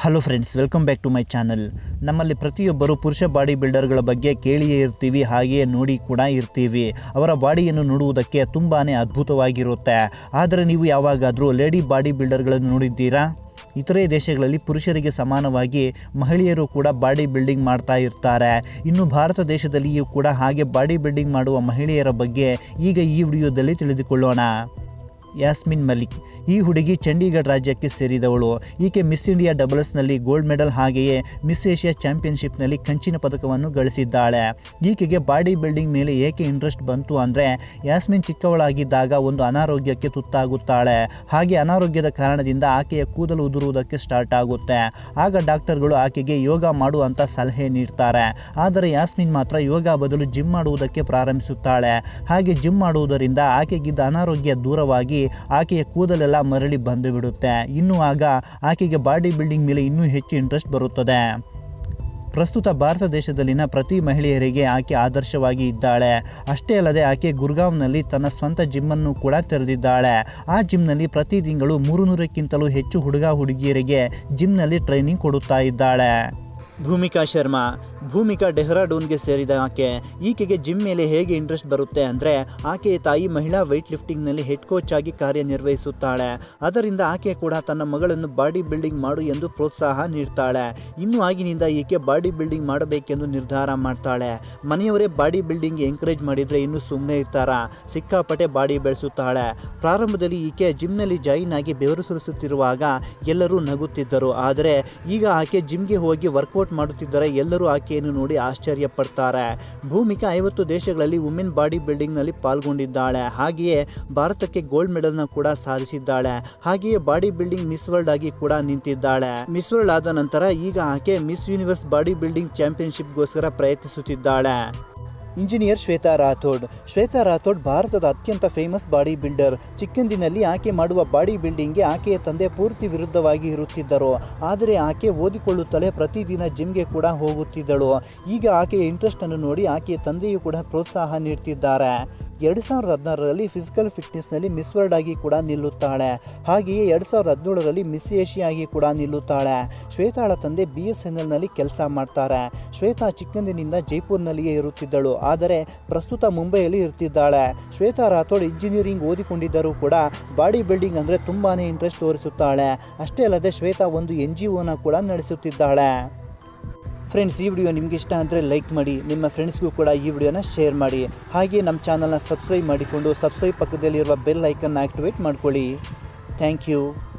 hello friends welcome back to my channel ನಮ್ಮಲ್ಲಿ ಪ್ರತಿಯೊಬ್ಬರು ಪುರುಷ ಬಾಡಿ ಬಿಲ್ಡರ್ಗಳ ಬಗ್ಗೆ ಕೇಳಿಯೇ ಇರ್ತೀವಿ ಹಾಗೆಯೇ ನೋಡಿ ಕೂಡ ಇರ್ತೀವಿ ಅವರ ಬಾಡಿಯನ್ನು ನೋಡುವುದಕ್ಕೆ ತುಂಬಾ ಅದ್ಭುತವಾಗಿರುತ್ತೆ ಆದರೆ ನೀವು ಯಾವಾಗಾದರೂ ಲೇಡಿ ಬಾಡಿ ಬಿಲ್ಡರ್ಗಳನ್ನು ನೋಡಿದ್ದೀರಾ ಇತರೆ ದೇಶಗಳಲ್ಲಿ ಪುರುಷರಿಗೆ ಸಮಾನವಾಗಿ ಮಹಿಳೆಯರು ಕೂಡ ಬಾಡಿ ಬಿಲ್ಡಿಂಗ್ ಮಾಡ್ತಾ ಇರ್ತಾರೆ ಇನ್ನು ಭಾರತ ದೇಶದಲ್ಲಿಯೂ ಕೂಡ ಹಾಗೆ ಬಾಡಿ ಬಿಲ್ಡಿಂಗ್ ಮಾಡುವ ಮಹಿಳೆಯರ ಬಗ್ಗೆ ಈಗ ಈ ವಿಡಿಯೋದಲ್ಲಿ ತಿಳಿದುಕೊಳ್ಳೋಣ ಯಾಸ್ಮಿನ್ ಮಲಿಕ್ ಈ ಹುಡುಗಿ ಚಂಡೀಗಢ ರಾಜ್ಯಕ್ಕೆ ಸೇರಿದವಳು ಈಕೆ ಮಿಸ್ ಇಂಡಿಯಾ ಡಬಲ್ಸ್ನಲ್ಲಿ ಗೋಲ್ಡ್ ಮೆಡಲ್ ಹಾಗೆಯೇ ಮಿಸ್ ಏಷ್ಯಾ ಚಾಂಪಿಯನ್ಶಿಪ್ನಲ್ಲಿ ಕಂಚಿನ ಪದಕವನ್ನು ಗಳಿಸಿದ್ದಾಳೆ ಈಕೆಗೆ ಬಾಡಿ ಬಿಲ್ಡಿಂಗ್ ಮೇಲೆ ಏಕೆ ಇಂಟ್ರೆಸ್ಟ್ ಬಂತು ಅಂದರೆ ಯಾಸ್ಮಿನ್ ಚಿಕ್ಕವಳಾಗಿದ್ದಾಗ ಒಂದು ಅನಾರೋಗ್ಯಕ್ಕೆ ತುತ್ತಾಗುತ್ತಾಳೆ ಹಾಗೆ ಅನಾರೋಗ್ಯದ ಕಾರಣದಿಂದ ಆಕೆಯ ಕೂದಲು ಉದುರುವುದಕ್ಕೆ ಸ್ಟಾರ್ಟ್ ಆಗುತ್ತೆ ಆಗ ಡಾಕ್ಟರ್ಗಳು ಆಕೆಗೆ ಯೋಗ ಮಾಡುವಂತ ಸಲಹೆ ನೀಡ್ತಾರೆ ಆದರೆ ಯಾಸ್ಮಿನ್ ಮಾತ್ರ ಯೋಗ ಬದಲು ಜಿಮ್ ಮಾಡುವುದಕ್ಕೆ ಪ್ರಾರಂಭಿಸುತ್ತಾಳೆ ಹಾಗೆ ಜಿಮ್ ಮಾಡುವುದರಿಂದ ಆಕೆಗಿದ್ದ ಅನಾರೋಗ್ಯ ದೂರವಾಗಿ ಆಕೆಯ ಕೂದಲೆಲ್ಲ ಮರಳಿ ಬಂದು ಬಿಡುತ್ತೆ ಇನ್ನು ಆಗ ಆಕೆಗೆ ಬಾಡಿ ಬಿಲ್ಡಿಂಗ್ ಮೇಲೆ ಇನ್ನೂ ಹೆಚ್ಚು ಇಂಟ್ರೆಸ್ಟ್ ಬರುತ್ತದೆ ಪ್ರಸ್ತುತ ಭಾರತ ದೇಶದಲ್ಲಿನ ಪ್ರತಿ ಮಹಿಳೆಯರಿಗೆ ಆಕೆ ಆದರ್ಶವಾಗಿ ಇದ್ದಾಳೆ ಅಷ್ಟೇ ಅಲ್ಲದೆ ಆಕೆ ಗುರ್ಗಾಂವ್ನಲ್ಲಿ ತನ್ನ ಸ್ವಂತ ಜಿಮ್ಮನ್ನು ಕೂಡ ತೆರೆದಿದ್ದಾಳೆ ಆ ಜಿಮ್ನಲ್ಲಿ ಪ್ರತಿ ತಿಂಗಳು ಮೂರು ನೂರಕ್ಕಿಂತಲೂ ಹೆಚ್ಚು ಹುಡುಗ ಹುಡುಗಿಯರಿಗೆ ಜಿಮ್ನಲ್ಲಿ ಟ್ರೈನಿಂಗ್ ಕೊಡುತ್ತಾ ಇದ್ದಾಳೆ ಭೂಮಿಕಾ ಶರ್ಮಾ ಭೂಮಿಕಾ ಡೆಹ್ರಾಡೂನ್ಗೆ ಸೇರಿದ ಆಕೆ ಈಕೆಗೆ ಜಿಮ್ ಮೇಲೆ ಹೇಗೆ ಇಂಟ್ರೆಸ್ಟ್ ಬರುತ್ತೆ ಅಂದರೆ ಆಕೆಯ ತಾಯಿ ಮಹಿಳಾ ವೆಯ್ಟ್ ಲಿಫ್ಟಿಂಗ್ನಲ್ಲಿ ಹೆಡ್ ಕೋಚ್ ಆಗಿ ಕಾರ್ಯನಿರ್ವಹಿಸುತ್ತಾಳೆ ಅದರಿಂದ ಆಕೆ ಕೂಡ ತನ್ನ ಮಗಳನ್ನು ಬಾಡಿ ಬಿಲ್ಡಿಂಗ್ ಮಾಡು ಎಂದು ಪ್ರೋತ್ಸಾಹ ನೀಡ್ತಾಳೆ ಇನ್ನು ಆಗಿನಿಂದ ಈಕೆ ಬಾಡಿ ಬಿಲ್ಡಿಂಗ್ ಮಾಡಬೇಕೆಂದು ನಿರ್ಧಾರ ಮಾಡ್ತಾಳೆ ಮನೆಯವರೇ ಬಾಡಿ ಬಿಲ್ಡಿಂಗ್ ಎಂಕರೇಜ್ ಮಾಡಿದರೆ ಇನ್ನು ಸುಮ್ಮನೆ ಇರ್ತಾರ ಸಿಕ್ಕಾಪಟ್ಟೆ ಬಾಡಿ ಬೆಳೆಸುತ್ತಾಳೆ ಪ್ರಾರಂಭದಲ್ಲಿ ಈಕೆ ಜಿಮ್ನಲ್ಲಿ ಜಾಯಿನ್ ಆಗಿ ಬೆವರು ಸುರಿಸುತ್ತಿರುವಾಗ ಎಲ್ಲರೂ ನಗುತ್ತಿದ್ದರು ಆದರೆ ಈಗ ಆಕೆ ಜಿಮ್ಗೆ ಹೋಗಿ ವರ್ಕೌಟ್ ಮಾಡುತ್ತಿದ್ದರೆ ಎಲ್ಲರೂ ಆಕೆಯನ್ನು ನೋಡಿ ಆಶ್ಚರ್ಯ ಪಡ್ತಾರೆ ಭೂಮಿಕಾ ಐವತ್ತು ದೇಶಗಳಲ್ಲಿ ವುಮೆನ್ ಬಾಡಿ ಬಿಲ್ಡಿಂಗ್ನಲ್ಲಿ ಪಾಲ್ಗೊಂಡಿದ್ದಾಳೆ ಹಾಗೆಯೇ ಭಾರತಕ್ಕೆ ಗೋಲ್ಡ್ ಮೆಡಲ್ನ ಕೂಡ ಸಾಧಿಸಿದ್ದಾಳೆ ಹಾಗೆಯೇ ಬಾಡಿ ಬಿಲ್ಡಿಂಗ್ ಮಿಸ್ ವರ್ಲ್ಡ್ ಆಗಿ ಕೂಡ ನಿಂತಿದ್ದಾಳೆ ಮಿಸ್ ವರ್ಲ್ಡ್ ಆದ ನಂತರ ಈಗ ಆಕೆ ಮಿಸ್ ಯೂನಿವರ್ಸ್ ಬಾಡಿ ಬಿಲ್ಡಿಂಗ್ ಚಾಂಪಿಯನ್ಶಿಪ್ಗೋಸ್ಕರ ಪ್ರಯತ್ನಿಸುತ್ತಿದ್ದಾಳೆ ಇಂಜಿನಿಯರ್ ಶ್ವೇತಾ ರಾಥೋಡ್ ಶ್ವೇತಾ ರಾಥೋಡ್ ಭಾರತದ ಅತ್ಯಂತ ಫೇಮಸ್ ಬಾಡಿ ಬಿಲ್ಡರ್ ಚಿಕ್ಕಂದಿನಲ್ಲಿ ಆಕೆ ಮಾಡುವ ಬಾಡಿ ಬಿಲ್ಡಿಂಗ್ಗೆ ಆಕೆಯ ತಂದೆ ಪೂರ್ತಿ ವಿರುದ್ಧವಾಗಿ ಇರುತ್ತಿದ್ದರು ಆದರೆ ಆಕೆ ಓದಿಕೊಳ್ಳುತ್ತಲೇ ಪ್ರತಿದಿನ ಜಿಮ್ಗೆ ಕೂಡ ಹೋಗುತ್ತಿದ್ದಳು ಈಗ ಆಕೆಯ ಇಂಟ್ರೆಸ್ಟನ್ನು ನೋಡಿ ಆಕೆಯ ತಂದೆಯು ಕೂಡ ಪ್ರೋತ್ಸಾಹ ನೀಡ್ತಿದ್ದಾರೆ ಎರಡು ಸಾವಿರದ ಹದಿನಾರರಲ್ಲಿ ಫಿಸಿಕಲ್ ಫಿಟ್ನೆಸ್ನಲ್ಲಿ ಮಿಸ್ ವರ್ಲ್ಡ್ ಆಗಿ ಕೂಡ ನಿಲ್ಲುತ್ತಾಳೆ ಹಾಗೆಯೇ ಎರಡು ಸಾವಿರದ ಹದಿನೇಳರಲ್ಲಿ ಮಿಸ್ ಏಷಿಯಾ ಆಗಿ ಕೂಡ ನಿಲ್ಲುತ್ತಾಳೆ ಶ್ವೇತಾಳ ತಂದೆ ಬಿ ಎಸ್ ಎನ್ ಎಲ್ನಲ್ಲಿ ಕೆಲಸ ಮಾಡ್ತಾರೆ ಶ್ವೇತಾ ಚಿಕ್ಕಂದಿನಿಂದ ಜೈಪುರ್ನಲ್ಲಿಯೇ ಇರುತ್ತಿದ್ದಳು ಆದರೆ ಪ್ರಸ್ತುತ ಮುಂಬೈಯಲ್ಲಿ ಇರ್ತಿದ್ದಾಳೆ ಶ್ವೇತಾ ರಾಥೋಡ್ ಇಂಜಿನಿಯರಿಂಗ್ ಓದಿಕೊಂಡಿದ್ದರೂ ಕೂಡ ಬಾಡಿ ಬಿಲ್ಡಿಂಗ್ ಅಂದರೆ ತುಂಬಾ ಇಂಟ್ರೆಸ್ಟ್ ತೋರಿಸುತ್ತಾಳೆ ಅಷ್ಟೇ ಅಲ್ಲದೆ ಶ್ವೇತಾ ಒಂದು ಎನ್ ಜಿ ಒನ ಕೂಡ ನಡೆಸುತ್ತಿದ್ದಾಳೆ ಫ್ರೆಂಡ್ಸ್ ಈ ವಿಡಿಯೋ ನಿಮ್ಗೆ ಇಷ್ಟ ಅಂದರೆ ಲೈಕ್ ಮಾಡಿ ನಿಮ್ಮ ಫ್ರೆಂಡ್ಸ್ಗೂ ಕೂಡ ಈ ವಿಡಿಯೋನ ಶೇರ್ ಮಾಡಿ ಹಾಗೆ ನಮ್ಮ ಚಾನಲ್ನ ಸಬ್ಸ್ಕ್ರೈಬ್ ಮಾಡಿಕೊಂಡು ಸಬ್ಸ್ಕ್ರೈಬ್ ಪಕ್ಕದಲ್ಲಿರುವ ಬೆಲ್ ಐಕನ್ನ ಆಕ್ಟಿವೇಟ್ ಮಾಡ್ಕೊಳ್ಳಿ ಥ್ಯಾಂಕ್ ಯು